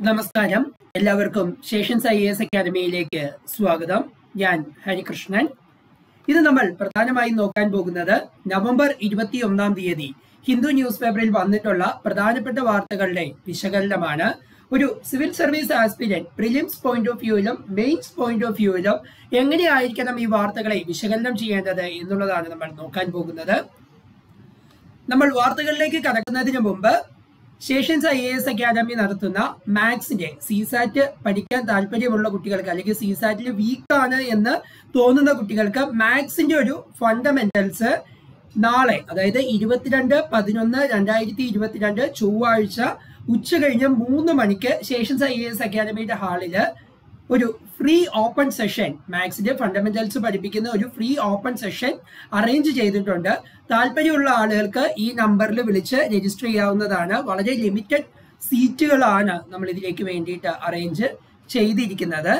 നമസ്കാരം എല്ലാവർക്കും ശേഷൻസ് I S അക്കാദമിയിലേക്ക് സ്വാഗതം ഞാൻ ഹരികൃഷ്ണൻ ഇത് നമ്മൾ പ്രധാനമായും നോക്കാൻ പോകുന്നത് നവംബർ ഇരുപത്തി ഒന്നാം തീയതി ഹിന്ദു ന്യൂസ് പേപ്പറിൽ വന്നിട്ടുള്ള പ്രധാനപ്പെട്ട വാർത്തകളുടെ വിശകലനമാണ് ഒരു civil service aspirant prelims point of വ്യൂവിലും മെയിൻസ് പോയിന്റ് ഓഫ് വ്യൂവിലും എങ്ങനെയായിരിക്കണം ഈ വാർത്തകളെ വിശകലനം ചെയ്യേണ്ടത് എന്നുള്ളതാണ് നമ്മൾ നോക്കാൻ പോകുന്നത് നമ്മൾ വാർത്തകളിലേക്ക് കടക്കുന്നതിന് മുമ്പ് Seshan's I A S academy നടത്തുന്ന മാത്സിന്റെ സിസാറ്റ് പഠിക്കാൻ താല്പര്യമുള്ള കുട്ടികൾക്ക് അല്ലെങ്കിൽ സിസാറ്റിൽ വീക്കാണ് എന്ന് തോന്നുന്ന കുട്ടികൾക്ക് മാത്സിന്റെ ഒരു ഫണ്ടമെന്റൽസ് നാളെ അതായത് ഇരുപത്തിരണ്ട് പതിനൊന്ന് രണ്ടായിരത്തി ഇരുപത്തിരണ്ട് ചൊവ്വാഴ്ച ഉച്ച കഴിഞ്ഞ് മൂന്ന് മണിക്ക് ശേഷൻസ് ഐ എ എസ് അക്കാദമിയുടെ ഹാളില് ഒരു ഫ്രീ ഓപ്പൺ സെഷൻ മാത്സിന്റെ ഫണ്ടമെന്റൽസ് പഠിപ്പിക്കുന്ന ഒരു ഫ്രീ ഓപ്പൺ സെഷൻ അറേഞ്ച് ചെയ്തിട്ടുണ്ട് താല്പര്യമുള്ള ആളുകൾക്ക് ഈ നമ്പറിൽ വിളിച്ച് രജിസ്റ്റർ ചെയ്യാവുന്നതാണ് വളരെ ലിമിറ്റഡ് സീറ്റുകളാണ് നമ്മൾ ഇതിലേക്ക് വേണ്ടിയിട്ട് അറേഞ്ച് ചെയ്തിരിക്കുന്നത്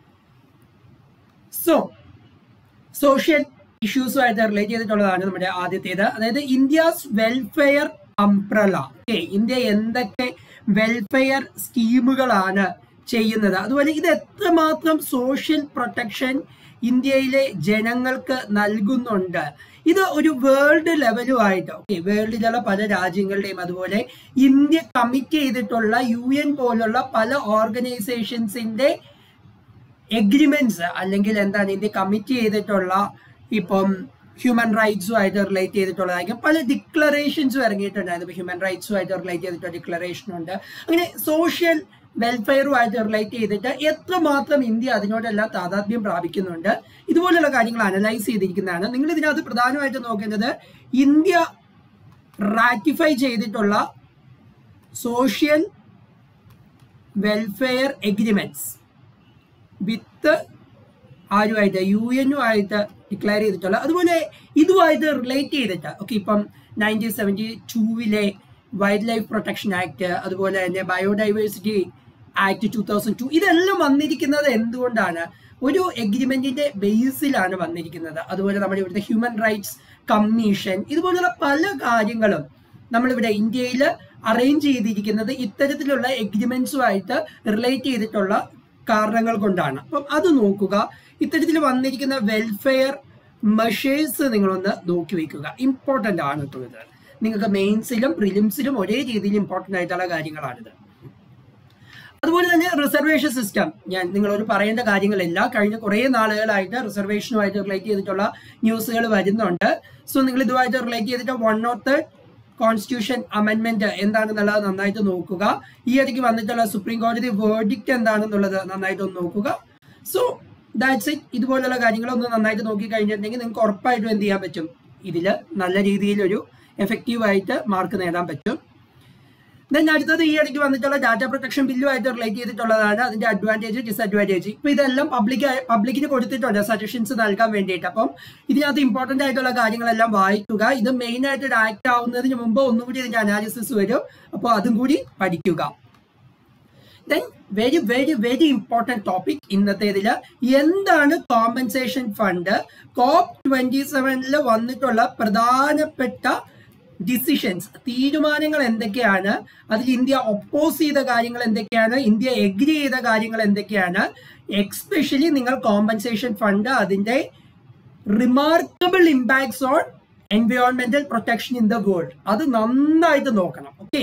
സോ സോഷ്യൽ ഇഷ്യൂസുമായിട്ട് റിലേറ്റ് ചെയ്തിട്ടുള്ളതാണ് നമ്മുടെ ആദ്യത്തേത് അതായത് India's welfare umbrella okay India എന്തൊക്കെ വെൽഫെയർ സ്കീമുകളാണ് ചെയ്യുന്നത് അതുപോലെ ഇത് എത്രമാത്രം സോഷ്യൽ പ്രൊട്ടക്ഷൻ ഇന്ത്യയിലെ ജനങ്ങൾക്ക് നൽകുന്നുണ്ട് ഇത് ഒരു വേൾഡ് ലെവലുമായിട്ട് ഓക്കെ വേൾഡിലുള്ള പല രാജ്യങ്ങളുടെയും അതുപോലെ ഇന്ത്യ കമ്മിറ്റ് ചെയ്തിട്ടുള്ള യു എൻ പോലുള്ള പല ഓർഗനൈസേഷൻസിന്റെ എഗ്രിമെന്റ്സ് അല്ലെങ്കിൽ എന്താണ് ഇന്ത്യ കമ്മിറ്റ് ചെയ്തിട്ടുള്ള ഇപ്പം ഹ്യൂമൻ റൈറ്റ്സുമായിട്ട് റിലേറ്റ് ചെയ്തിട്ടുള്ളതായിരിക്കും പല ഡിക്ലറേഷൻസും ഇറങ്ങിയിട്ടുണ്ടായിരുന്നു ഇപ്പൊ ഹ്യൂമൻ റൈറ്റ്സുമായിട്ട് റിലേറ്റ് ചെയ്തിട്ടുള്ള ഡിക്ലറേഷൻ ഉണ്ട് അങ്ങനെ സോഷ്യൽ വെൽഫെയറുമായിട്ട് റിലേറ്റ് ചെയ്തിട്ട് എത്രമാത്രം ഇന്ത്യ അതിനോടെല്ലാം താതാത്മ്യം പ്രാപിക്കുന്നുണ്ട് ഇതുപോലുള്ള കാര്യങ്ങൾ അനലൈസ് ചെയ്തിരിക്കുന്നതാണ് നിങ്ങൾ ഇതിനകത്ത് പ്രധാനമായിട്ട് നോക്കേണ്ടത് ഇന്ത്യ റാറ്റിഫൈ ചെയ്തിട്ടുള്ള സോഷ്യൽ വെൽഫെയർ എഗ്രിമെന്റ്സ് വിത്ത് ആരുമായിട്ട് യു എന്നുമായിട്ട് ഡിക്ലെയർ ചെയ്തിട്ടുള്ള അതുപോലെ ഇതുമായിട്ട് റിലേറ്റ് ചെയ്തിട്ട് ഓക്കെ ഇപ്പം നയൻറ്റീൻ സെവൻറ്റി ടൂവിലെ വൈൽഡ് ലൈഫ് പ്രൊട്ടക്ഷൻ ആക്ട് അതുപോലെ തന്നെ biodiversity act two thousand two ഇതെല്ലാം വന്നിരിക്കുന്നത് എന്തുകൊണ്ടാണ് ഒരു എഗ്രിമെന്റിന്റെ ബേസിലാണ് വന്നിരിക്കുന്നത് അതുപോലെ നമ്മുടെ ഇവിടുത്തെ ഹ്യൂമൻ റൈറ്റ്സ് കമ്മീഷൻ ഇതുപോലുള്ള പല കാര്യങ്ങളും നമ്മളിവിടെ ഇന്ത്യയിൽ അറേഞ്ച് ചെയ്തിരിക്കുന്നത് ഇത്തരത്തിലുള്ള എഗ്രിമെന്റ്സുമായിട്ട് റിലേറ്റ് ചെയ്തിട്ടുള്ള കാരണങ്ങൾ കൊണ്ടാണ് അപ്പം അത് നോക്കുക ഇത്തരത്തിൽ വന്നിരിക്കുന്ന വെൽഫെയർ മെഷേഴ്സ് നിങ്ങളൊന്ന് നോക്കി വയ്ക്കുക ഇമ്പോർട്ടൻ്റ് ആണ് കേട്ടോ ഇത് നിങ്ങൾക്ക് മെയിൻസിലും പ്രിലിംസിലും ഒരേ രീതിയിൽ ഇമ്പോർട്ടൻ്റ് ആയിട്ടുള്ള കാര്യങ്ങളാണിത് അതുപോലെ തന്നെ റിസർവേഷൻ സിസ്റ്റം ഞാൻ നിങ്ങളോട് പറയേണ്ട കാര്യങ്ങളില്ല കഴിഞ്ഞ കുറേ നാളുകളായിട്ട് റിസർവേഷനുമായിട്ട് റിലേറ്റ് ചെയ്തിട്ടുള്ള ന്യൂസുകൾ വരുന്നുണ്ട് സോ നിങ്ങൾ ഇതുമായിട്ട് റിലേറ്റ് ചെയ്തിട്ട് one nought third constitution amendment എന്താണെന്നുള്ളത് നന്നായിട്ട് നോക്കുക ഈ ഇടയ്ക്ക് വന്നിട്ടുള്ള സുപ്രീം കോടതി വേർഡിക്റ്റ് എന്താണെന്നുള്ളത് നന്നായിട്ട് ഒന്ന് നോക്കുക സോ ദാറ്റ്സ് ഇറ്റ് ഇതുപോലുള്ള കാര്യങ്ങളൊന്ന് നന്നായിട്ട് നോക്കി കഴിഞ്ഞിട്ടുണ്ടെങ്കിൽ നിങ്ങൾക്ക് ഉറപ്പായിട്ടും എന്ത് ചെയ്യാൻ പറ്റും ഇതിൽ നല്ല രീതിയിലൊരു എഫക്റ്റീവായിട്ട് മാർക്ക് നേടാൻ പറ്റും ദെൻ അടുത്തത് ഈ ഇടയ്ക്ക് വന്നിട്ടുള്ള ഡാറ്റ പ്രൊട്ടക്ഷൻ ബില്ലുമായിട്ട് റിലേറ്റ് ചെയ്തിട്ടുള്ളതാണ് അതിന്റെ അഡ്വാൻറ്റേജ് ഡിസഡ്വാൻറ്റേജ് ഇപ്പൊ ഇതെല്ലാം പബ്ലിക് പബ്ലിക്കിന് കൊടുത്തിട്ടുണ്ട് സജഷൻസ് നൽകാൻ വേണ്ടിയിട്ട് അപ്പം ഇതിനകത്ത് ഇമ്പോർട്ടന്റ് ആയിട്ടുള്ള കാര്യങ്ങളെല്ലാം വായിക്കുക ഇത് മെയിൻ ആയിട്ട് ആക്ട് ആവുന്നതിന് മുമ്പ് ഒന്നുകൂടി ഇതിന്റെ അനാലിസിസ് വരും അപ്പോൾ അതും കൂടി പഠിക്കുക then very very very important topic ഇന്നത്തേതിൽ എന്താണ് കോമ്പൻസേഷൻ ഫണ്ട് കോപ്പ് ട്വന്റി സെവനിൽ വന്നിട്ടുള്ള പ്രധാനപ്പെട്ട ഡിസിഷൻസ് തീരുമാനങ്ങൾ എന്തൊക്കെയാണ് അതിൽ ഇന്ത്യ ഒപ്പോസ് ചെയ്ത കാര്യങ്ങൾ എന്തൊക്കെയാണ് ഇന്ത്യ എഗ്രി ചെയ്ത കാര്യങ്ങൾ എന്തൊക്കെയാണ് എക്സ്പെഷ്യലി നിങ്ങൾ കോമ്പൻസേഷൻ ഫണ്ട് അതിന്റെ റിമാർക്കബിൾ ഇമ്പാക്ട്സ് ഓൺ എൻവയോൺമെന്റൽ പ്രൊട്ടക്ഷൻ ഇൻ ദ വേൾഡ് അത് നന്നായിട്ട് നോക്കണം ഓക്കെ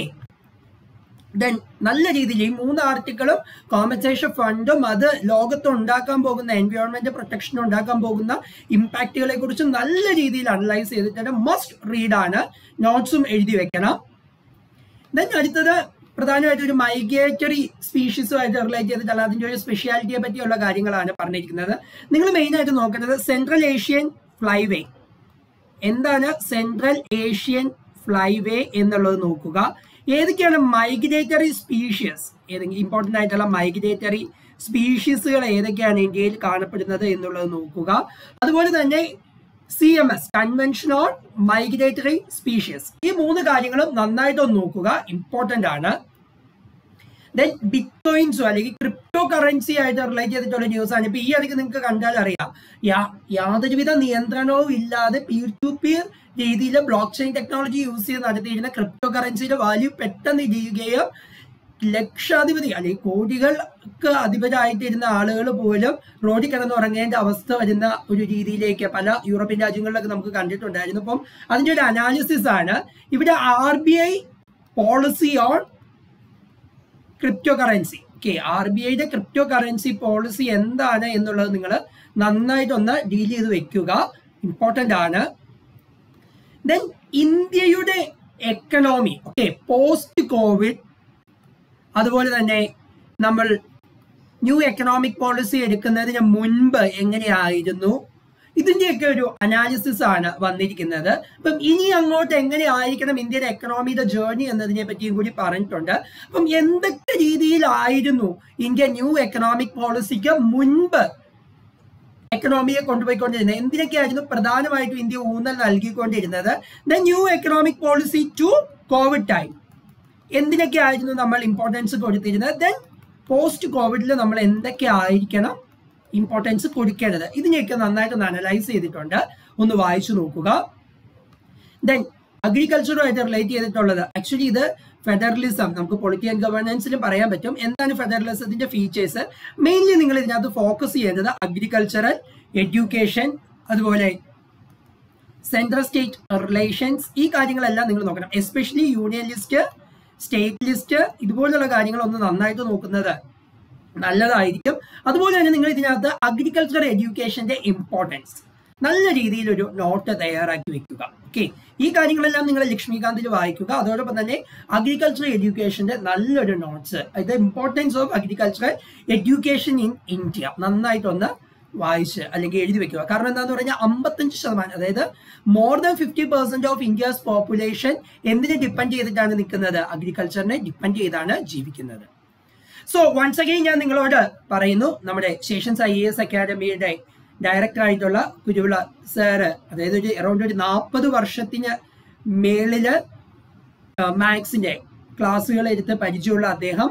ദെൻ നല്ല രീതിയിൽ ഈ മൂന്ന് ആർട്ടിക്കിളും കോമ്പൻസേഷൻ ഫണ്ടും അത് ലോകത്ത് ഉണ്ടാക്കാൻ പോകുന്ന എൻവയോൺമെന്റ് പ്രൊട്ടക്ഷൻ ഉണ്ടാക്കാൻ പോകുന്ന ഇമ്പാക്റ്റുകളെ കുറിച്ച് നല്ല രീതിയിൽ അനലൈസ് ചെയ്തിട്ടുണ്ട് മസ്റ്റ് റീഡ് ആണ് നോട്ട്സും എഴുതി വെക്കണം ദെൻ അടുത്തത് പ്രധാനമായിട്ട് ഒരു മൈഗ്രേറ്ററി സ്പീഷീസുമായിട്ട് റിലേറ്റ് ചെയ്തിട്ടുള്ള അതിൻ്റെ ഒരു സ്പെഷ്യാലിറ്റിയെ പറ്റിയുള്ള കാര്യങ്ങളാണ് പറഞ്ഞിരിക്കുന്നത് നിങ്ങൾ മെയിനായിട്ട് നോക്കേണ്ടത് സെൻട്രൽ ഏഷ്യൻ ഫ്ലൈവേ എന്താണ് സെൻട്രൽ ഏഷ്യൻ ഫ്ലൈവേ എന്നുള്ളത് നോക്കുക ഏതൊക്കെയാണ് മൈഗ്രേറ്ററി സ്പീഷ്യസ് ഏതെങ്കിലും ഇമ്പോർട്ടൻ്റ് ആയിട്ടുള്ള മൈഗ്രേറ്ററി സ്പീഷീസുകൾ ഏതൊക്കെയാണ് ഇന്ത്യയിൽ കാണപ്പെടുന്നത് എന്നുള്ളത് നോക്കുക അതുപോലെ തന്നെ C M S convention on migratory species ഈ മൂന്ന് കാര്യങ്ങളും നന്നായിട്ടൊന്ന് നോക്കുക ഇമ്പോർട്ടൻ്റ് ആണ് ദെൻ ബിറ്റ് കോയിൻസോ അല്ലെങ്കിൽ ക്രിപ്റ്റോ കറൻസി ആയിട്ട് റിലേറ്റ് ചെയ്തിട്ടുള്ള ന്യൂസ് ആണ് ഇപ്പൊ ഈ ഇടയ്ക്ക് നിങ്ങൾക്ക് കണ്ടാൽ അറിയാം യാ- യാതൊരുവിധ നിയന്ത്രണവും ഇല്ലാതെ പീർ ടു പീർ രീതിയിൽ ബ്ലോക്ക് ചെയിൻ ടെക്നോളജി യൂസ് ചെയ്ത് നടത്തിയിരുന്ന ക്രിപ്റ്റോ കറൻസിയുടെ വാല്യൂ പെട്ടെന്ന് ഇടിയുകയും ലക്ഷാധിപതി അല്ലെങ്കിൽ കോടികൾക്ക് അധിപരായിട്ടിരുന്ന ആളുകൾ പോലും റോഡിൽ കിടന്ന് ഉറങ്ങേണ്ട അവസ്ഥ വരുന്ന ഒരു രീതിയിലേക്ക് പല യൂറോപ്യൻ രാജ്യങ്ങളിലൊക്കെ നമുക്ക് കണ്ടിട്ടുണ്ടായിരുന്നു അപ്പം അതിന്റെ ഒരു അനാലിസിസ് ആണ് ഇവിടെ R B I policy on cryptocurrency okay R B ഐയുടെ ക്രിപ്റ്റോ കറൻസി പോളിസി എന്താണ് എന്നുള്ളത് നിങ്ങൾ നന്നായിട്ടൊന്ന് ഡീൽ ചെയ്ത് വെക്കുക ഇമ്പോർട്ടൻ്റ് ആണ് ദെൻ ഇന്ത്യയുടെ എക്കണോമി ഓക്കെ പോസ്റ്റ് കോവിഡ് അതുപോലെ തന്നെ നമ്മൾ ന്യൂ എക്കണോമിക് പോളിസി എടുക്കുന്നതിന് മുൻപ് എങ്ങനെയായിരുന്നു ഇതിന്റെയൊക്കെ ഒരു അനാലിസിസ് ആണ് വന്നിരിക്കുന്നത് അപ്പം ഇനി അങ്ങോട്ട് എങ്ങനെ ആയിരിക്കണം ഇന്ത്യൻ എക്കണോമിയുടെ ജേർണി എന്നതിനെ പറ്റിയും കൂടി പറഞ്ഞിട്ടുണ്ട് അപ്പം എന്തൊക്കെ രീതിയിലായിരുന്നു ഇന്ത്യ ന്യൂ എക്കണോമിക് പോളിസിക്ക് മുൻപ് എക്കണോമിയെ കൊണ്ടുപോയിക്കൊണ്ടിരുന്നത് എന്തിനൊക്കെയായിരുന്നു പ്രധാനമായിട്ടും ഇന്ത്യ ഊന്നൽ നൽകിക്കൊണ്ടിരുന്നത് the new economic policy to Covid time എന്തിനൊക്കെ ആയിരുന്നു നമ്മൾ ഇമ്പോർട്ടൻസ് കൊടുത്തിരുന്നത് ദെൻ പോസ്റ്റ് കോവിഡിൽ നമ്മൾ എന്തൊക്കെ ആയിരിക്കണം ഇമ്പോർട്ടൻസ് കൊടുക്കേണ്ടത് ഇതിനെയൊക്കെ നന്നായിട്ട് ഒന്ന് അനലൈസ് ചെയ്തിട്ടുണ്ട് ഒന്ന് വായിച്ചു നോക്കുക ദെൻ അഗ്രികൾച്ചറുമായിട്ട് റിലേറ്റ് ചെയ്തിട്ടുള്ളത് ആക്ച്വലി ഇത് ഫെഡറലിസം നമുക്ക് പൊളിറ്റിക്കൽ ഗവേണൻസിലും പറയാൻ പറ്റും എന്താണ് ഫെഡറലിസത്തിന്റെ ഫീച്ചേഴ്സ് മെയിൻലി നിങ്ങൾ ഇതിനകത്ത് ഫോക്കസ് ചെയ്യേണ്ടത് അഗ്രികൾച്ചറൽ എഡ്യൂക്കേഷൻ അതുപോലെ സെൻട്രൽ സ്റ്റേറ്റ് റിലേഷൻസ് ഈ കാര്യങ്ങളെല്ലാം നിങ്ങൾ നോക്കണം especially union list state list ഇതുപോലുള്ള കാര്യങ്ങളൊന്ന് നന്നായിട്ട് നോക്കുന്നത് നല്ലതായിരിക്കും അതുപോലെ തന്നെ നിങ്ങൾ ഇതിനകത്ത് അഗ്രികൾച്ചർ എഡ്യൂക്കേഷന്റെ ഇമ്പോർട്ടൻസ് നല്ല രീതിയിൽ ഒരു നോട്ട് തയ്യാറാക്കി വെക്കുക ഓക്കെ ഈ കാര്യങ്ങളെല്ലാം നിങ്ങൾ ലക്ഷ്മികാന്തിൽ വായിക്കുക അതോടൊപ്പം തന്നെ അഗ്രികൾച്ചർ എഡ്യൂക്കേഷന്റെ നല്ലൊരു നോട്ട്സ് ഇത് importance of agricultural education in India നന്നായിട്ടൊന്ന് വായിച്ച് അല്ലെങ്കിൽ എഴുതി വെക്കുക കാരണം എന്താന്ന് പറഞ്ഞാൽ അമ്പത്തഞ്ച് ശതമാനം അതായത് more than fifty percent of India's population എന്തിനെ ഡിപ്പെൻഡ് ചെയ്തിട്ടാണ് നിൽക്കുന്നത് അഗ്രികൾച്ചറിനെ ഡിപ്പെൻഡ് ചെയ്താണ് ജീവിക്കുന്നത് സോ വൺസ് അഗെയിൻ ഞാൻ നിങ്ങളോട് പറയുന്നു നമ്മുടെ ശേഷൻസ് ഐ എസ് അക്കാഡമിയുടെ ഡയറക്ടർ ആയിട്ടുള്ള കുരുവിള സാറ് അതായത് ഒരു അറൗണ്ട് ഒരു നാൽപ്പത് വർഷത്തിന് മേളില് മാത്സിന്റെ ക്ലാസ്സുകൾ എടുത്ത് പരിചയമുള്ള അദ്ദേഹം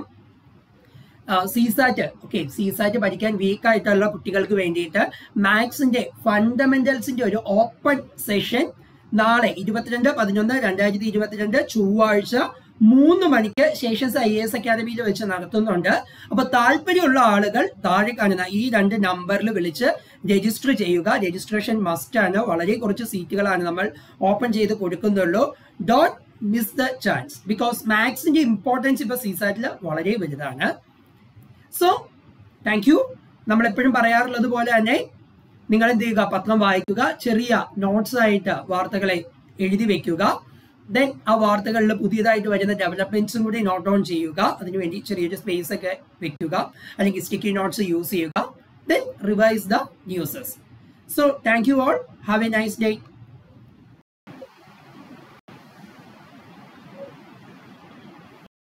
സിസാറ്റ് ഓക്കെ സിസാറ്റ് പഠിക്കാൻ വീക്ക് ആയിട്ടുള്ള കുട്ടികൾക്ക് വേണ്ടിയിട്ട് മാത്സിന്റെ ഫണ്ടമെന്റൽസിന്റെ ഒരു ഓപ്പൺ സെഷൻ നാളെ ഇരുപത്തിരണ്ട് പതിനൊന്ന് രണ്ടായിരത്തി ഇരുപത്തിരണ്ട് ചൊവ്വാഴ്ച മൂന്ന് മണിക്ക് ശേഷൻസ് ഐ എസ് അക്കാദമിയിൽ വെച്ച് നടത്തുന്നുണ്ട് അപ്പൊ താല്പര്യമുള്ള ആളുകൾ താഴെ കാണുന്ന ഈ രണ്ട് നമ്പറിൽ വിളിച്ച് രജിസ്റ്റർ ചെയ്യുക രജിസ്ട്രേഷൻ മസ്റ്റ് ആണ് വളരെ കുറച്ച് സീറ്റുകളാണ് നമ്മൾ ഓപ്പൺ ചെയ്ത് കൊടുക്കുന്നുള്ളൂ ഡോട്ട് മിസ് ദ ചാൻസ് ബിക്കോസ് മാത്സിന്റെ ഇമ്പോർട്ടൻസ് ഇപ്പൊ സീസാറ്റിൽ വളരെ വലുതാണ് സോ താങ്ക് യു നമ്മൾ എപ്പോഴും പറയാറുള്ളത് പോലെ തന്നെ നിങ്ങൾ എന്ത് ചെയ്യുക പത്രം വായിക്കുക ചെറിയ നോട്ട്സ് ആയിട്ട് വാർത്തകളെ എഴുതി വെക്കുക ദെൻ ആ വാർത്തകളിൽ പുതിയതായിട്ട് വരുന്ന ഡെവലപ്മെന്റ്സും കൂടി നോട്ട് ഡൗൺ ചെയ്യുക അതിനുവേണ്ടി ചെറിയൊരു സ്പേസ് ഒക്കെ വെക്കുക അല്ലെങ്കിൽ സ്റ്റിക്കി നോട്ട്സ് യൂസ് ചെയ്യുക then revise the newses so thank you all have a nice day